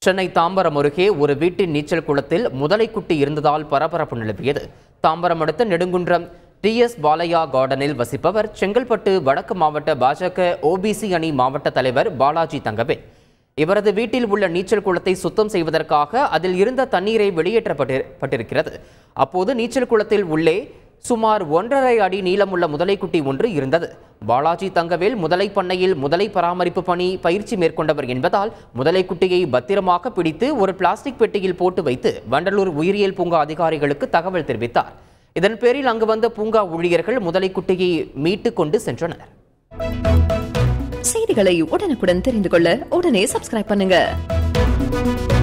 சென்னை தாம்பரம் அருகே ஒரு வீட்டின் நீச்சல் குளத்தில் முதலைக்குட்டி இருந்ததால் பரபரப்பு நிலவியது தாம்பரம் அடுத்த நெடுங்குன்றம் டிஎஸ் பாலையா கார்டனில் வசிப்பவர் செங்கல்பட்டு வடக்கு மாவட்ட பாஜக ஓபிசி அணி மாவட்ட தலைவர் பாலாஜி தங்கவே இவரது வீட்டில் உள்ள நீச்சல் குளத்தை சுத்தம் செய்வதற்காக அதில் இருந்த தண்ணீரை வெளியேற்றப்பட்டிருக்கிறது அப்போது நீச்சல் குளத்தில் உள்ளே சுமார் ஒன்றரை அடி நீளமுள்ள முதலைக்குட்டி ஒன்று இருந்தது பாலாஜி தங்கவேல் முதலை பண்ணையில் முதலை பராமரிப்பு பணி பயிற்சி மேற்கொண்டவர் என்பதால் முதலைக்குட்டியை பத்திரமாக பிடித்து ஒரு பிளாஸ்டிக் பெட்டியில் போட்டு வைத்து வண்டலூர் உயிரியல் பூங்கா அதிகாரிகளுக்கு தகவல் தெரிவித்தார் இதன் பேரில் அங்கு வந்த பூங்கா ஊழியர்கள் முதலைக்குட்டியை மீட்டு கொண்டு சென்றனர் செய்திகளை உடனுக்குடன் தெரிந்து கொள்ள உடனே சப்ஸ்கிரைப் பண்ணுங்க